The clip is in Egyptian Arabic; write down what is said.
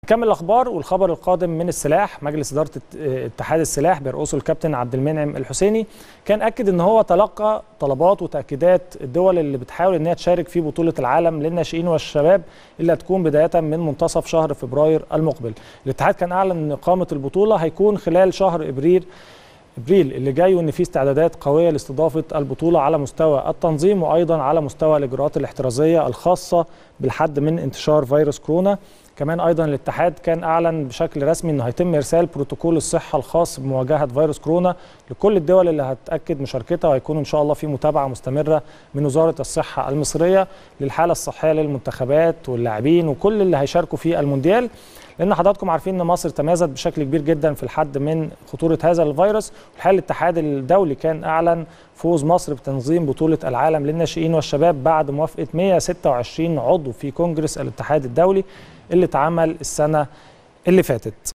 نكمل الاخبار والخبر القادم من السلاح مجلس اداره اتحاد السلاح بيرقصه الكابتن عبد المنعم الحسيني كان اكد ان هو تلقى طلبات وتاكيدات الدول اللي بتحاول ان هي تشارك في بطوله العالم للناشئين والشباب اللي هتكون بدايه من منتصف شهر فبراير المقبل الاتحاد كان اعلن ان اقامه البطوله هيكون خلال شهر ابريل ابريل اللي جاي وان في استعدادات قويه لاستضافه البطوله على مستوى التنظيم وايضا على مستوى الاجراءات الاحترازيه الخاصه بالحد من انتشار فيروس كورونا كمان ايضا الاتحاد كان اعلن بشكل رسمي انه هيتم ارسال بروتوكول الصحه الخاص بمواجهه فيروس كورونا لكل الدول اللي هتاكد مشاركتها وهيكون ان شاء الله في متابعه مستمره من وزاره الصحه المصريه للحاله الصحيه للمنتخبات واللاعبين وكل اللي هيشاركوا في المونديال لان حضراتكم عارفين ان مصر تمازت بشكل كبير جدا في الحد من خطوره هذا الفيروس والحقيقه الاتحاد الدولي كان اعلن فوز مصر بتنظيم بطوله العالم للناشئين والشباب بعد موافقه 126 عضو في كونجرس الاتحاد الدولي اللي اتعمل السنه اللي فاتت